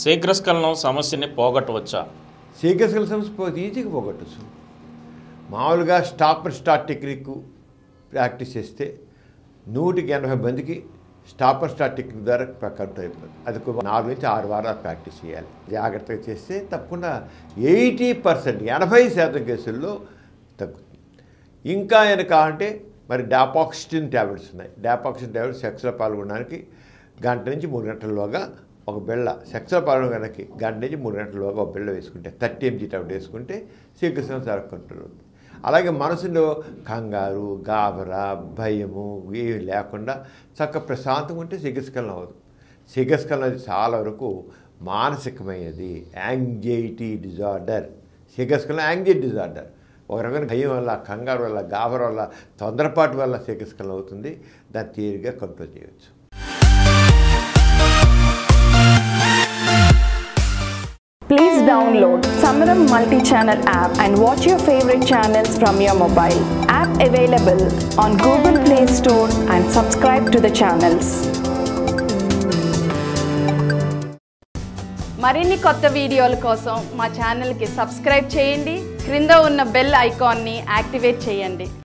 శీఘ్రస్ఖలనం సమస్యని పోగొట్టవచ్చా శీఘ్రస్కల సమస్య పోతే ఈజీగా పోగొట్టచ్చు మామూలుగా stop and start technique practice చేస్తే నూటికి ఎనభై మందికి స్టాప్ అండ్ స్టార్ట్ టెక్నిక్ ద్వారా కంట్రోల్ అయిపోతుంది అది ఒక నాలుగు నుంచి ఆరు వారాలు ప్రాక్టీస్ చేయాలి జాగ్రత్తగా చేస్తే తప్పకుండా ఎయిటీ పర్సెంట్ ఎనభై శాతం కేసుల్లో తగ్గుతుంది ఇంకా వెనక అంటే మరి డాపాక్సిటిన్ ట్యాబ్లెట్స్ ఉన్నాయి డాపాక్సిటిన్ ట్యాబ్లెట్స్ సెక్స్లో పాల్గొనడానికి గంట నుంచి మూడు గంటల్లోగా ఒక బిళ్ళ సెక్స్లో పాల్గొనడానికి గంట నుంచి మూడు గంటల్లోగా ఒక బిళ్ళ వేసుకుంటే థర్టీ ఎంజీ టాబ్లెట్ వేసుకుంటే శీఘ్రం చాలా కంట్రోల్ అవుతుంది అలాగే మనసులో కంగారు గాబరా భయము ఏమి లేకుండా చక్క ప్రశాంతంగా ఉంటే శీఘ్రస్కలనం అవ్వదు శీఘ్రస్కలనం అనేది చాలా వరకు మానసికమైనది యాంగ్జైటీ డిజార్డర్ శీఘ్రస్కలనం యాంగ్జైటీ డిజార్డర్ ఒక రకమైన భయం వల్ల కంగారు వల్ల గాబర వల్ల తొందరపాటు వల్ల శీఘ్రస్కలనం అవుతుంది దాన్ని తీరిగా కంట్రోల్ చేయవచ్చు Please download Samaram multi-channel app and watch your favorite channels from your mobile. App available on Google Play Store and subscribe to the channels. మరిన్ని కొత్త వీడియోల కోసం మా ఛానల్కి సబ్స్క్రైబ్ చేయండి క్రింద ఉన్న బెల్ ఐకాన్ని యాక్టివేట్ చేయండి